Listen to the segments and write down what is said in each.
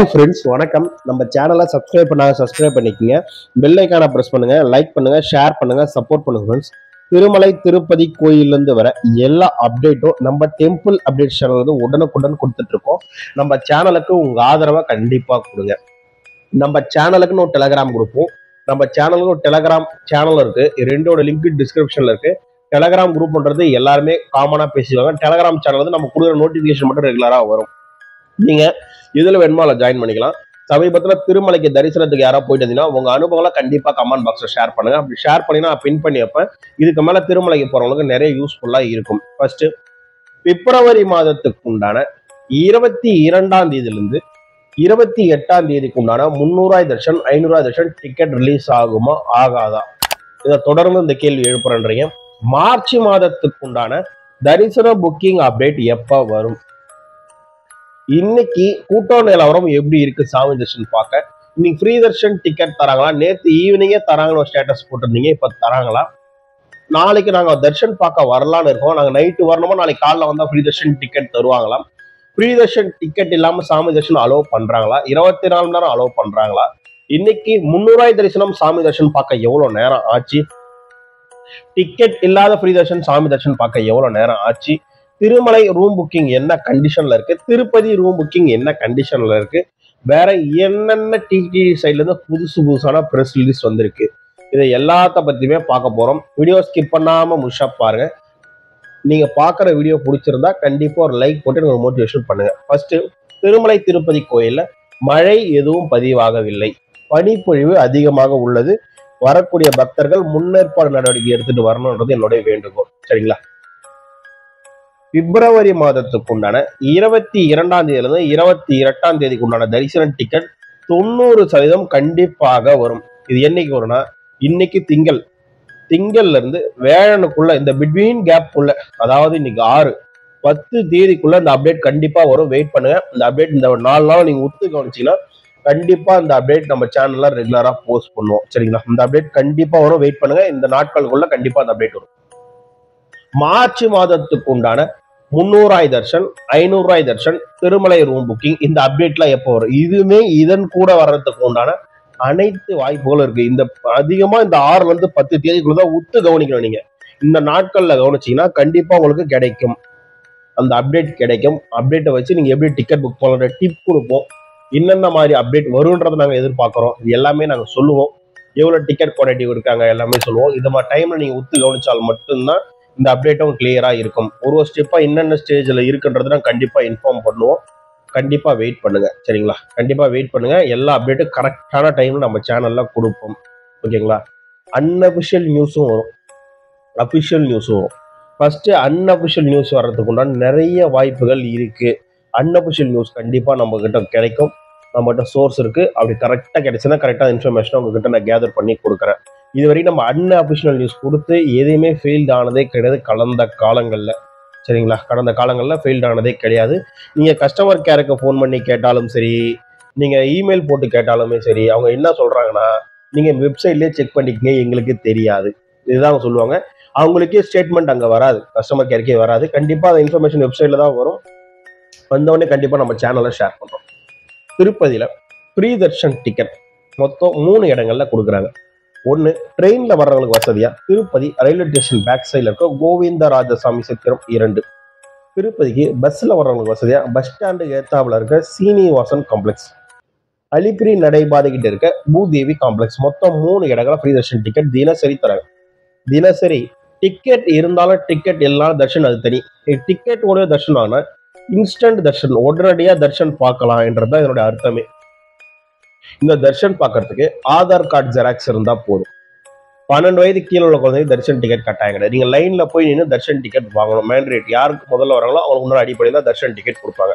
Hi friends வணக்கம் நம்ம சேனலை சப்ஸ்கிரைப் பண்ணாங்க சப்ஸ்கிரைப் பண்ணிக்கோங்க பெல் ஐக்கானை ப்ரெஸ் பண்ணுங்க லைக் பண்ணுங்க ஷேர் பண்ணுங்க சப்போர்ட் பண்ணுங்க ஃப்ரெண்ட்ஸ் திருமலை திருப்பதி கோயிலிருந்து வர எல்லா அப்டேட்டும் நம்ம டெம்பிள் அப்டேட் சேனல் வந்து உடனுக்குடன் கொடுத்துட்டு இருக்கோம் நம்ம சேனலுக்கு உங்க ஆதரவை கண்டிப்பா கொடுங்க நம்ம சேனலுக்குன்னு ஒரு டெலகிராம் குரூப்பும் நம்ம சேனலுக்கு ஒரு டெலகிராம் சேனல் இருக்கு இது ரெண்டோட லிங்க் டிஸ்கிரிப்ஷன்ல இருக்கு டெலகிராம் குரூப்ன்றது எல்லாருமே காமனா பேசுவாங்க டெலகிராம் சேனல் வந்து நம்ம கொடுக்குற நோட்டிஃபிகேஷன் மட்டும் ரெகுலரா வரும் நீங்க இதுல வேணுமோ அதில் ஜாயின் பண்ணிக்கலாம் சமீபத்துல திருமலைக்கு தரிசனத்துக்கு யாராவது போயிட்டு இருந்தீங்கன்னா உங்க அனுபவங்களை கண்டிப்பா கமெண்ட் பாக்ஸ்ல ஷேர் பண்ணுங்க அப்படி ஷேர் பண்ணி நான் பின் பண்ணி வைப்பேன் இதுக்கு மேல திருமலைக்கு போறவங்களுக்கு நிறைய யூஸ்ஃபுல்லா இருக்கும் ஃபர்ஸ்ட் பிப்ரவரி மாதத்துக்கு உண்டான இருபத்தி இரண்டாம் தேதியிலிருந்து இருபத்தி எட்டாம் தேதிக்கு உண்டான முந்நூறாய் தர்ஷன் ஐநூறாய் தர்ஷன் டிக்கெட் ரிலீஸ் ஆகுமா ஆகாதா இதை தொடர்ந்து இந்த கேள்வி எழுப்புறேன்றீங்க மார்ச் மாதத்துக்கு உண்டான தரிசன புக்கிங் அப்டேட் எப்ப வரும் இன்னைக்கு கூட்ட நிலவரம் எப்படி இருக்கு சாமி தர்ஷன் பார்க்க இன்னைக்கு ஃப்ரீ தர்ஷன் டிக்கெட் தராங்களா நேத்து ஈவினிங்கே தராங்கன்னு ஒரு ஸ்டேட்டஸ் போட்டிருந்தீங்க இப்ப தராங்களா நாளைக்கு நாங்க தர்ஷன் பார்க்க வரலான்னு இருக்கோம் நாங்க நைட்டு வரணுமா நாளைக்கு காலைல வந்தா ஃப்ரீ தர்ஷன் டிக்கெட் தருவாங்களாம் ஃப்ரீ தர்ஷன் டிக்கெட் இல்லாம சாமி தர்ஷன் அலோவ் பண்றாங்களா இருபத்தி நாலு மணி நேரம் அலோவ் பண்றாங்களா இன்னைக்கு முந்நூறாய் தரிசனம் சாமி தர்ஷன் பார்க்க எவ்வளவு நேரம் ஆச்சு டிக்கெட் இல்லாத ஃப்ரீ தர்ஷன் சாமி தர்ஷன் பார்க்க எவ்வளவு நேரம் ஆச்சு திருமலை ரூம் புக்கிங் என்ன கண்டிஷன்ல இருக்கு திருப்பதி ரூம் புக்கிங் என்ன கண்டிஷன்ல இருக்கு வேற என்னென்ன டிடி சைட்ல இருந்து புதுசு புதுசான ப்ரெஸ் ரிலீஸ் வந்திருக்கு இதை எல்லாத்த பத்தியுமே பார்க்க போறோம் வீடியோ ஸ்கிப் பண்ணாம முஷா பாருங்க நீங்க பார்க்குற வீடியோ பிடிச்சிருந்தா கண்டிப்பா ஒரு லைக் போட்டு எனக்கு ஒரு மோட்டிவேஷன் பண்ணுங்க ஃபர்ஸ்ட் திருமலை திருப்பதி கோயில்ல மழை எதுவும் பதிவாகவில்லை பனிப்பொழிவு அதிகமாக உள்ளது வரக்கூடிய பக்தர்கள் முன்னேற்பாடு நடவடிக்கை எடுத்துட்டு வரணுன்றது என்னுடைய வேண்டுகோள் சரிங்களா பிப்ரவரி மாதத்துக்கு உண்டான இருபத்தி இரண்டாம் தேதியிலிருந்து இருபத்தி எட்டாம் தேதிக்கு உண்டான தரிசன டிக்கெட் தொண்ணூறு சதவீதம் கண்டிப்பாக வரும் இது என்னைக்கு வரும்னா இன்னைக்கு திங்கள் திங்கள்ல இருந்து வேழனுக்குள்ள இந்த பிட்வீன் கேப்புக்குள்ள அதாவது இன்னைக்கு ஆறு பத்து தேதிக்குள்ள இந்த அப்டேட் கண்டிப்பா வரும் வெயிட் பண்ணுங்க இந்த அப்டேட் இந்த ஒரு நாலு நாள் நீங்க ஒத்து கவனிச்சீங்கன்னா கண்டிப்பா இந்த அப்டேட் நம்ம சேனல்ல ரெகுலரா போஸ்ட் பண்ணுவோம் சரிங்களா இந்த அப்டேட் கண்டிப்பா வரும் வெயிட் பண்ணுங்க இந்த நாட்களுக்குள்ள கண்டிப்பா அந்த அப்டேட் வரும் மார்ச் மாதத்துக்கு உண்டான முந்நூறாய் தர்ஷன் ஐநூறாய் தர்ஷன் திருமலை ரூம் புக்கிங் இந்த அப்டேட்லாம் எப்போ வரும் இதுவுமே இதன் கூட வர்றதுக்கு உண்டான அனைத்து வாய்ப்புகளும் இருக்கு இந்த அதிகமா இந்த ஆறுல இருந்து பத்து தேதிக்குள்ள தான் உத்து கவனிக்கணும் நீங்க இந்த நாட்கள்ல கவனிச்சீங்கன்னா கண்டிப்பா உங்களுக்கு கிடைக்கும் அந்த அப்டேட் கிடைக்கும் அப்டேட்டை வச்சு நீங்க எப்படி டிக்கெட் புக் பண்ணுற டிப் கொடுப்போம் என்னென்ன மாதிரி அப்டேட் வரும்ன்றதை நாங்க எதிர்பார்க்குறோம் இது எல்லாமே நாங்க சொல்லுவோம் எவ்வளவு டிக்கெட் குவாலிட்டி இருக்காங்க எல்லாமே சொல்லுவோம் இது மாதிரி டைம்ல நீங்க உத்து கவனிச்சால் மட்டும்தான் இந்த அப்டேட்டும் கிளியரா இருக்கும் ஒரு ஒரு ஸ்டெப்பா என்னென்ன ஸ்டேஜ்ல இருக்குன்றது நான் கண்டிப்பா இன்ஃபார்ம் பண்ணுவோம் கண்டிப்பா வெயிட் பண்ணுங்க சரிங்களா கண்டிப்பா வெயிட் பண்ணுங்க எல்லா அப்டேட்டும் கரெக்டான டைம்ல நம்ம சேனல்ல கொடுப்போம் ஓகேங்களா அன்அபிஷியல் நியூஸும் வரும் அபிஷியல் நியூஸும் வரும் ஃபர்ஸ்ட் அன்அபிஷியல் நியூஸ் வர்றதுக்கு உண்டான நிறைய வாய்ப்புகள் இருக்கு அன்அபிஷியல் நியூஸ் கண்டிப்பா நம்ம கிட்ட கிடைக்கும் நம்மகிட்ட சோர்ஸ் இருக்கு அப்படி கரெக்டா கிடைச்சுன்னா கரெக்டான இன்ஃபர்மேஷன் உங்ககிட்ட நான் கேதர் பண்ணி கொடுக்குறேன் இதுவரைக்கும் நம்ம அன்அபிஷனல் நியூஸ் கொடுத்து எதையுமே ஃபெயில்ட் ஆனதே கிடையாது கடந்த காலங்களில் சரிங்களா கடந்த காலங்களில் ஃபெயில்ட் ஆனதே கிடையாது நீங்கள் கஸ்டமர் கேருக்கு ஃபோன் பண்ணி கேட்டாலும் சரி நீங்கள் இமெயில் போட்டு கேட்டாலுமே சரி அவங்க என்ன சொல்கிறாங்கன்னா நீங்கள் வெப்சைட்லேயே செக் பண்ணிக்கங்க எங்களுக்கு தெரியாது இதுதான் அவங்க சொல்லுவாங்க அவங்களுக்கே ஸ்டேட்மெண்ட் அங்கே வராது கஸ்டமர் கேருக்கே வராது கண்டிப்பாக அந்த இன்ஃபர்மேஷன் வெப்சைட்டில் தான் வரும் வந்தவொடனே கண்டிப்பாக நம்ம சேனலை ஷேர் பண்ணுறோம் திருப்பதியில் ஃப்ரீ தர்ஷன் டிக்கெட் மொத்தம் மூணு இடங்கள்ல கொடுக்குறாங்க ஒன்று ட்ரெயினில் வர்றவங்களுக்கு வசதியா திருப்பதி ரயில்வே ஸ்டேஷன் பேக் சைடில் இருக்க கோவிந்தராஜசாமி சித்திரம் இரண்டு திருப்பதிக்கு பஸ்ஸில் வர்றவங்களுக்கு வசதியா பஸ் ஸ்டாண்டு ஏத்தாப்புல இருக்க சீனிவாசன் காம்ப்ளெக்ஸ் அலிபிரி நடைபாதைகிட்ட இருக்க பூதேவி காம்ப்ளெக்ஸ் மொத்தம் மூணு இடங்கள ஃப்ரீ தர்ஷன் டிக்கெட் தினசரி தராங்க தினசரி டிக்கெட் இருந்தாலும் டிக்கெட் இல்லாத தர்ஷன் அது தனி டிக்கெட் உடைய தர்ஷன் ஆனால் இன்ஸ்டன்ட் தர்ஷன் உடனடியாக தர்ஷன் பார்க்கலாம் என்றது தான் இதனுடைய அர்த்தமே இந்த தர்ஷன் பார்க்கறதுக்கு ஆதார் கார்டு ஜெராக்ஸ் இருந்தா போதும் பன்னெண்டு வயது கீழே உள்ள குழந்தைங்க தர்ஷன் டிக்கெட் கட்டாயம் கிடையாது நீங்க லைன்ல போய் நின்று தர்ஷன் டிக்கெட் வாங்கணும் மேண்ட்ரேட் யாருக்கு முதல்ல வராங்களோ அவங்களுக்கு முன்னாடி அடிப்படையில் தான் தர்ஷன் டிக்கெட் கொடுப்பாங்க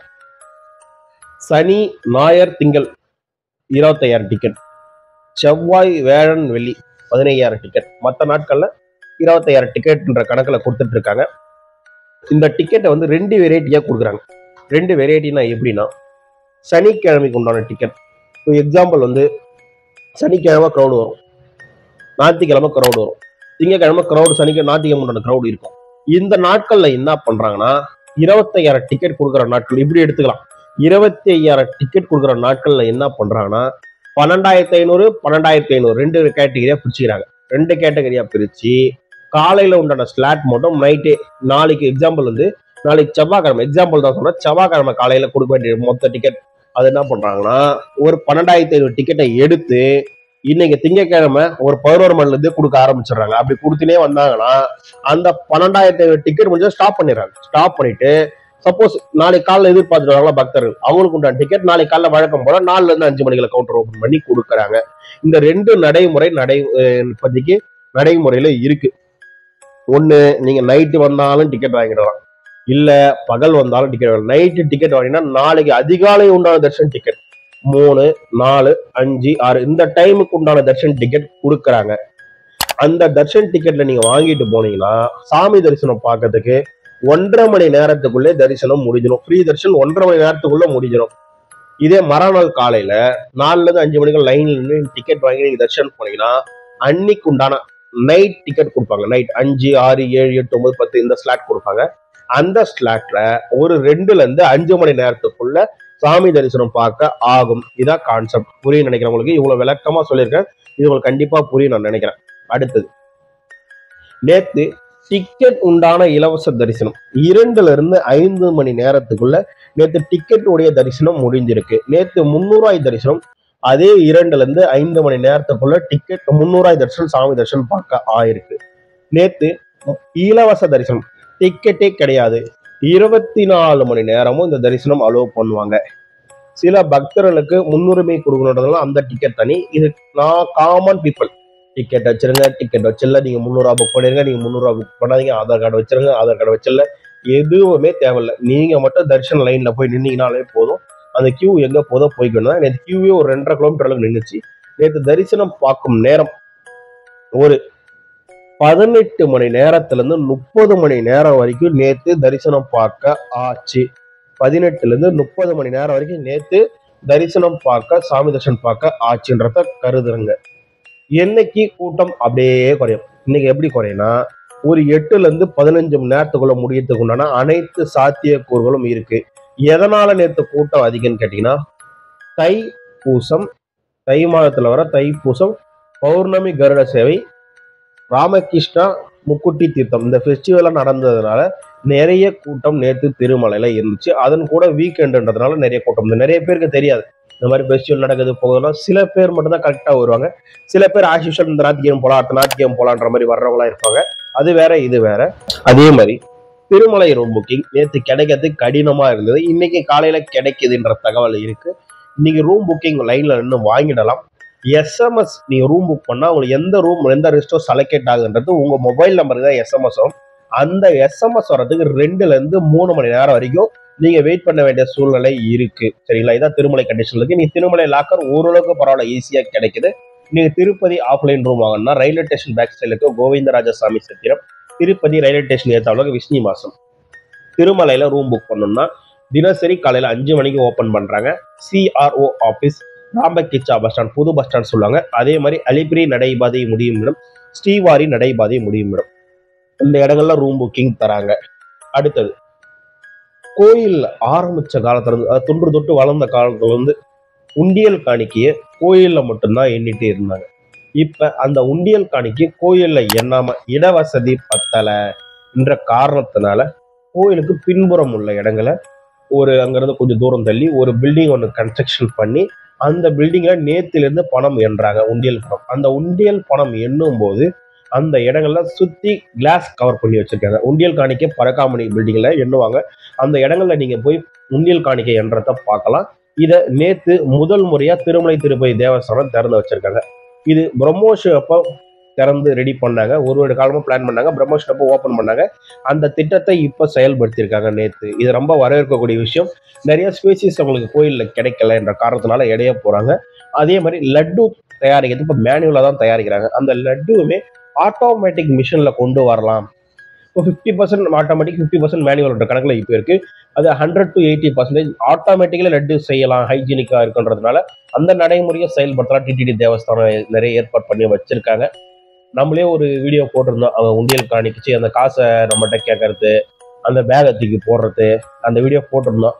சனி ஞாயிறு திங்கள் இருபத்தையாயிரம் டிக்கெட் செவ்வாய் வேழன் வெள்ளி பதினையாயிரம் டிக்கெட் மற்ற நாட்கள்ல இருபத்தையாயிரம் டிக்கெட்ன்ற கணக்கில் கொடுத்துட்டு இருக்காங்க இந்த டிக்கெட்டை வந்து ரெண்டு வெரைட்டியாக கொடுக்குறாங்க ரெண்டு வெரைட்டினா எப்படின்னா சனிக்கிழமைக்கு உண்டான டிக்கெட் இப்போ எக்ஸாம்பிள் வந்து சனிக்கிழமை க்ரௌடு வரும் ஞாயிற்றுக்கிழமை க்ரௌடு வரும் திங்கக்கிழமை க்ரௌடு சனிக்கிழமை ஞாயிற்றுக்கிழமை க்ரௌடு இருக்கும் இந்த நாட்கள்ல என்ன பண்றாங்கன்னா இருபத்தையாயிரம் டிக்கெட் கொடுக்குற நாட்கள் இப்படி எடுத்துக்கலாம் இருபத்தி ஐயாயிரம் டிக்கெட் கொடுக்குற நாட்கள்ல என்ன பண்றாங்கன்னா பன்னெண்டாயிரத்தி ஐநூறு பன்னெண்டாயிரத்தி ஐநூறு ரெண்டு கேட்டகரியா பிரிச்சுக்கிறாங்க ரெண்டு கேட்டகரியா பிரிச்சு காலையில உண்டான ஸ்லாட் மட்டும் நைட்டே நாளைக்கு எக்ஸாம்பிள் வந்து நாளைக்கு செவ்வாய்க்கிழமை எக்ஸாம்பிள் தான் சொல்றேன் செவ்வாய்க்கிழமை காலையில கொடுக்க வேண்டிய மொத்த டிக்கெட் அது என்ன பண்றாங்கன்னா ஒரு பன்னெண்டாயிரத்தி ஐநூறு டிக்கெட்டை எடுத்து இன்னைக்கு திங்கட்கிழமை ஒரு பதினோரு மணில இருந்து கொடுக்க ஆரம்பிச்சிடுறாங்க அப்படி கொடுத்துனே வந்தாங்கன்னா அந்த பன்னெண்டாயிரத்தி ஐநூறு டிக்கெட் முடிஞ்சா ஸ்டாப் பண்ணிடுறாங்க ஸ்டாப் பண்ணிட்டு சப்போஸ் நாளைக்கு காலைல எதிர்பார்த்துட்டு வராங்களா பக்தர்கள் அவங்களுக்கு உண்டான டிக்கெட் நாளைக்கு காலைல வழக்கம் போல நாலுல இருந்து அஞ்சு மணிக்குள்ள கவுண்டர் ஓபன் பண்ணி கொடுக்குறாங்க இந்த ரெண்டு நடைமுறை நடை அஹ் இப்போதைக்கு நடைமுறையில இருக்கு ஒண்ணு நீங்க நைட்டு வந்தாலும் டிக்கெட் வாங்கிடலாம் இல்ல பகல் வந்தாலும் டிக்கெட் வாங்கலாம் நைட்டு டிக்கெட் வாங்கினா நாளைக்கு அதிகாலை உண்டான தர்ஷன் டிக்கெட் மூணு நாலு அஞ்சு ஆறு இந்த டைமுக்கு உண்டான தர்ஷன் டிக்கெட் கொடுக்குறாங்க அந்த தர்ஷன் டிக்கெட்ல நீங்க வாங்கிட்டு போனீங்கன்னா சாமி தரிசனம் பார்க்கறதுக்கு ஒன்றரை மணி நேரத்துக்குள்ளே தரிசனம் முடிஞ்சிடும் ஃப்ரீ தரிசனம் ஒன்றரை மணி நேரத்துக்குள்ள முடிஞ்சிடும் இதே மறுநாள் காலையில நாலுல இருந்து அஞ்சு மணிக்கு லைன்ல நின்று டிக்கெட் வாங்கி நீங்க தரிசனம் போனீங்கன்னா அன்னைக்கு உண்டான நைட் டிக்கெட் கொடுப்பாங்க நைட் அஞ்சு ஆறு ஏழு எட்டு ஒன்பது பத்து இந்த ஸ்லாட் கொடுப்பாங்க அந்த ஸ்லாட்ல ஒரு ரெண்டுல இருந்து அஞ்சு மணி நேரத்துக்குள்ள சாமி தரிசனம் பார்க்க ஆகும் இதான் கான்செப்ட் புரியும் நினைக்கிறேன் உங்களுக்கு இவ்வளவு விளக்கமா சொல்லியிருக்கேன் இது உங்களுக்கு கண்டிப்பா புரியும் நான் நினைக்கிறேன் அடுத்தது நேத்து டிக்கெட் உண்டான இலவச தரிசனம் இரண்டுல இருந்து ஐந்து மணி நேரத்துக்குள்ள நேத்து டிக்கெட் உடைய தரிசனம் முடிஞ்சிருக்கு நேத்து முன்னூறாய் தரிசனம் அதே இரண்டுல இருந்து ஐந்து மணி நேரத்துக்குள்ள டிக்கெட் முன்னூறாய் தரிசனம் சாமி தரிசனம் பார்க்க ஆயிருக்கு நேத்து இலவச தரிசனம் டிக்கெட்டே கிடையாது இருபத்தி நாலு மணி நேரமும் இந்த தரிசனம் அலோவ் பண்ணுவாங்க சில பக்தர்களுக்கு முன்னுரிமை கொடுக்கணுன்றதுலாம் அந்த டிக்கெட் தனி இது நான் காமன் பீப்புள் டிக்கெட் வச்சிருங்க டிக்கெட் வச்சிடல நீங்க முந்நூறுவா புக் பண்ணிருங்க நீங்க முந்நூறுவா புக் பண்ணாதீங்க ஆதார் கார்டு வச்சிருங்க ஆதார் கார்டு வச்சிடல எதுவுமே தேவையில்லை நீங்க மட்டும் தரிசன லைன்ல போய் நின்னீங்கனாலே போதும் அந்த கியூ எங்க போதோ போய்க்கணும் நேற்று கியூவே ஒரு ரெண்டரை கிலோமீட்டர் அளவுக்கு நின்றுச்சு நேற்று தரிசனம் பார்க்கும் நேரம் ஒரு பதினெட்டு மணி நேரத்துல இருந்து முப்பது மணி நேரம் வரைக்கும் நேத்து தரிசனம் பார்க்க ஆச்சு பதினெட்டுல இருந்து முப்பது மணி நேரம் வரைக்கும் நேத்து தரிசனம் பார்க்க சாமி தரிசனம் பார்க்க ஆச்சுன்றத கருதுறங்க என்னைக்கு கூட்டம் அப்படியே குறையும் இன்னைக்கு எப்படி குறையும்னா ஒரு எட்டுல இருந்து பதினஞ்சு மணி நேரத்துக்குள்ள முடியறதுக்கு உண்டான அனைத்து சாத்தியக்கூறுகளும் இருக்கு எதனால நேத்து கூட்டம் அதிகம்னு கேட்டீங்கன்னா தை பூசம் தை மாதத்துல வர தைப்பூசம் பௌர்ணமி கருட சேவை ராமகிருஷ்ணா முக்குட்டி தீர்த்தம் இந்த ஃபெஸ்டிவலாம் நடந்ததுனால நிறைய கூட்டம் நேற்று திருமலையில இருந்துச்சு அதன் கூட வீக்கெண்டுன்றதுனால நிறைய கூட்டம் இருந்தது. நிறைய பேருக்கு தெரியாது இந்த மாதிரி ஃபெஸ்டிவல் நடக்குது போகுதுன்னா சில பேர் மட்டும் தான் கரெக்டாக வருவாங்க சில பேர் ஆஷிஷல் இந்த ஞாயிற்றுக்கிழமை போலாம் அடுத்த ஞாயிற்றுக்கிழமை போலான்ற மாதிரி வர்றவங்களா இருப்பாங்க அது வேற இது வேற அதே மாதிரி திருமலை ரூம் புக்கிங் நேற்று கிடைக்கிறது கடினமா இருந்தது இன்னைக்கு காலையில கிடைக்குதுன்ற தகவல் இருக்கு இன்னைக்கு ரூம் புக்கிங் லைன்ல நின்று வாங்கிடலாம் எஸ்எம்எஸ் நீங்க ரூம் புக் பண்ணா உங்களுக்கு எந்த ரூம் எந்த ரெஸ்டோ செலக்ட் ஆகுன்றது உங்க மொபைல் நம்பருக்கு தான் எஸ்எம்எஸ் வரும் அந்த எஸ்எம்எஸ் வர்றதுக்கு ரெண்டுல இருந்து மூணு மணி நேரம் வரைக்கும் நீங்க வெயிட் பண்ண வேண்டிய சூழ்நிலை இருக்கு சரிங்களா இதான் திருமலை கண்டிஷன் இருக்கு நீங்க திருமலை லாக்கர் ஓரளவுக்கு பரவாயில்ல ஈஸியா கிடைக்குது நீங்க திருப்பதி ஆஃப்லைன் ரூம் வாங்கணும்னா ரயில்வே ஸ்டேஷன் பேக் சைடுக்கு கோவிந்தராஜசாமி சத்திரம் திருப்பதி ரயில்வே ஸ்டேஷன் ஏத்தாவளவுக்கு விஷ்ணி மாசம் திருமலையில ரூம் புக் பண்ணணும்னா தினசரி காலையில அஞ்சு மணிக்கு ஓபன் பண்றாங்க CRO office Rambagicha bus stand புது பஸ் ஸ்டாண்ட் சொல்லுவாங்க அதே மாதிரி அலிபிரி நடைபாதை முடியும் இடம் ஸ்ரீவாரி நடைபாதை முடியும் இடம் இந்த இடங்கள்ல ரூம் புக்கிங் தராங்க அடுத்தது கோயில் ஆரம்பிச்ச காலத்துல இருந்து அது தொன்று தொட்டு வளர்ந்த காலத்துல இருந்து உண்டியல் காணிக்கையை கோயில்ல மட்டும்தான் எண்ணிட்டு இருந்தாங்க இப்ப அந்த உண்டியல் காணிக்கை கோயில்ல எண்ணாம இடவசதி பத்தல என்ற காரணத்தினால கோயிலுக்கு பின்புறம் உள்ள இடங்களை ஒரு அங்கிருந்து கொஞ்சம் தூரம் தள்ளி ஒரு பில்டிங் ஒன்று கன்ஸ்ட்ரக்ஷன் பண்ணி அந்த பில்டிங்ல நேத்திலிருந்து பணம் எண்றாங்க உண்டியல் பணம் அந்த உண்டியல் பணம் எண்ணும் போது அந்த இடங்கள்ல சுத்தி கிளாஸ் கவர் பண்ணி வச்சிருக்காங்க உண்டியல் காணிக்கை பரக்காமணி பில்டிங்ல எண்ணுவாங்க அந்த இடங்கள்ல நீங்க போய் உண்டியல் காணிக்கை எண்றத பார்க்கலாம் இத நேத்து முதல் முறையா திருமலை திருப்பதி தேவஸ்தானம் திறந்து வச்சிருக்காங்க இது பிரம்மோஷம் அப்போ திறந்து ரெடி பண்ணாங்க ஒரு ஒரு காலமா பிளான் பண்ணாங்க பிரம்மோஷன் அப்போ ஓப்பன் பண்ணாங்க அந்த திட்டத்தை இப்ப செயல்படுத்தியிருக்காங்க நேத்து இது ரொம்ப வரவேற்கக்கூடிய விஷயம் நிறைய ஸ்பேசிஸ் அவங்களுக்கு கோயில்ல கிடைக்கல என்ற காரணத்தினால இடைய போறாங்க அதே மாதிரி லட்டு தயாரிக்கிறது இப்போ மேனுவலா தான் தயாரிக்கிறாங்க அந்த லட்டுவுமே ஆட்டோமேட்டிக் மிஷின்ல கொண்டு வரலாம் இப்போ fifty percent automatic fifty percent manual கணக்கில் இப்போ இருக்கு அது hundred to eighty percentage automatically laddu செய்யலாம் ஹைஜீனிக்காக இருக்குன்றதுனால அந்த நடைமுறையை செயல்படுத்தலாம் டிடிடி தேவஸ்தானம் நிறைய ஏற்பாடு பண்ணி வச்சிருக்காங்க நம்மளே ஒரு வீடியோ போட்டிருந்தோம் அவங்க உண்டியல் காணிக்கிச்சு அந்த காசை நம்மகிட்ட கேட்கறது அந்த பேகை தூக்கி போடுறது அந்த வீடியோ போட்டிருந்தோம்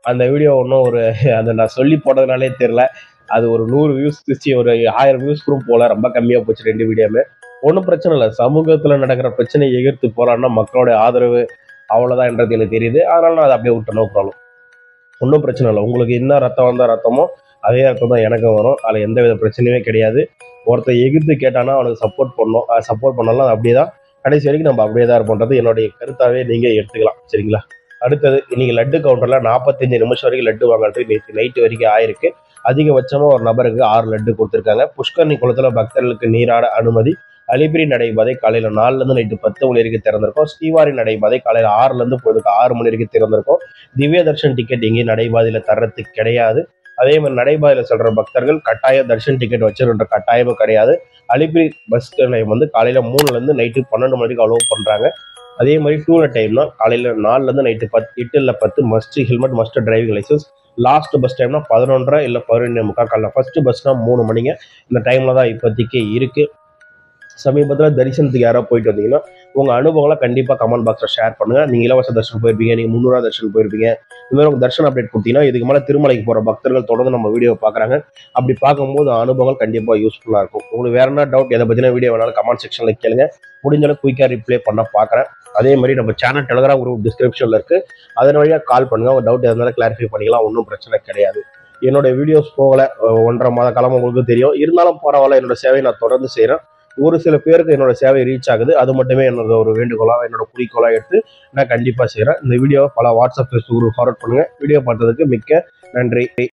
அந்த வீடியோ ஒன்றும் ஒரு அதை நான் சொல்லி போட்டதுனாலே தெரில அது ஒரு நூறு வியூஸ் திருச்சி ஒரு ஆயிரம் வியூஸ் கூட போல ரொம்ப கம்மியாக போச்சு ரெண்டு வீடியோமே ஒன்றும் பிரச்சனை இல்லை சமூகத்தில் நடக்கிற பிரச்சனையை எதிர்த்து போராடினா மக்களோட ஆதரவு அவ்வளோதான்ன்றது எனக்கு தெரியுது அதனால நான் அதை அப்படியே விட்டு நோ ப்ராப்ளம் ஒன்றும் பிரச்சனை இல்லை உங்களுக்கு என்ன ரத்தம் வந்தால் ரத்தமோ அதே ரத்தம் தான் எனக்கும் வரும் அதில் எந்த வித பிரச்சனையுமே கிடையாது ஒருத்தர் எதிர்த்து கேட்டானா அவனுக்கு சப்போர்ட் பண்ணணும் சப்போர்ட் பண்ணலாம் அப்படியே தான் கடைசி வரைக்கும் நம்ம அப்படியே தான் இருப்போன்றது என்னுடைய கருத்தாவே நீங்கள் எடுத்துக்கலாம் சரிங்களா அடுத்தது இன்னைக்கு லட்டு கவுண்டரில் நாற்பத்தஞ்சு நிமிஷம் வரைக்கும் லட்டு வாங்குறதுக்கு நேற்று நைட்டு வரைக்கும் ஆயிருக்கு அதிகபட்சமாக ஒரு நபருக்கு ஆறு லட்டு கொடுத்துருக்காங்க புஷ்கரணி குளத்தில் பக்தர்களுக்கு நீராட அனுமதி அலிபிரி நடைபாதை காலையில் நாலுலேருந்து நைட்டு பத்து மணி வரைக்கும் திறந்திருக்கும் ஸ்ரீவாரி நடைபாதை காலையில் ஆறுலேருந்து பொழுதுக்கு ஆறு மணி வரைக்கும் திறந்திருக்கும் திவ்ய தர்ஷன் டிக்கெட் எங்கேயும் நடைபாதையில் தர்றதுக்கு கிடையாது அதே மாதிரி நடைபாதையில் செல்ற பக்தர்கள் கட்டாய தர்ஷன் டிக்கெட் வச்சிருன்ற கட்டாயமும் கிடையாது அலிபிரி பஸ் நிலையம் வந்து காலையில் மூணுலேருந்து நைட்டு பன்னெண்டு மணிக்கு அலோவ் பண்ணுறாங்க அதே மாதிரி டூலர் டைம்னா காலையில் நாலுலேருந்து நைட்டு பத்து எட்டு இல்லை பத்து must helmet must driving licence last bus டைம்னா பதினொன்றரை இல்லை பதினொன்று முக்கால் காலைல ஃபர்ஸ்ட் பஸ்னா மூணு மணிங்க இந்த டைமில் தான் இப்போதைக்கு இருக்குது சமீபத்தில் தரிசனத்துக்கு யாராவது போயிட்டு வந்தீங்கன்னா உங்கள் அனுபவங்களை கண்டிப்பாக கமெண்ட் பாக்ஸில் ஷேர் பண்ணுங்கள் நீங்கள் இலவச தர்ஷனம் போயிருப்பீங்க நீங்கள் முந்நூறுவா தர்ஷனம் போயிருப்பீங்க இந்த மாதிரி உங்களுக்கு தர்ஷன் அப்டேட் கொடுத்தீங்கன்னா இதுக்கு மேலே திருமலைக்கு போகிற பக்தர்கள் தொடர்ந்து நம்ம வீடியோ பார்க்குறாங்க அப்படி பார்க்கும்போது அனுபவங்கள் கண்டிப்பாக யூஸ்ஃபுல்லாக இருக்கும் உங்களுக்கு வேற என்ன டவுட் எதை பற்றின வீடியோ வேணாலும் கமெண்ட் செக்ஷனில் கேளுங்க முடிஞ்ச அளவுக்கு குயிக்காக ரிப்ளை பண்ண பார்க்குறேன் அதே மாதிரி நம்ம சேனல் டெலகிராம் குரூப் டிஸ்கிரிப்ஷனில் இருக்குது அதன் வழியாக கால் பண்ணுங்கள் உங்கள் டவுட் எதனால கிளாரிஃபை பண்ணிக்கலாம் ஒன்றும் பிரச்சனை கிடையாது என்னோட வீடியோஸ் போகல அஹ் ஒன்றரை மாத காலம் உங்களுக்கு தெரியும் இருந்தாலும் பரவாயில்ல என்னோட சேவையை நான் தொடர்ந்து செய்கிறேன் ஒரு சில பேருக்கு என்னோட சேவை ரீச் ஆகுது அது மட்டுமே என்னோட ஒரு வேண்டுகோளாக என்னோட குறிக்கோளாக எடுத்து நான் கண்டிப்பாக செய்கிறேன் இந்த வீடியோவை பல வாட்ஸ்அப் ஃபேஸ்புக் குரூப் ஃபார்வர்ட் பண்ணுங்கள் வீடியோ பார்த்ததுக்கு மிக்க நன்றி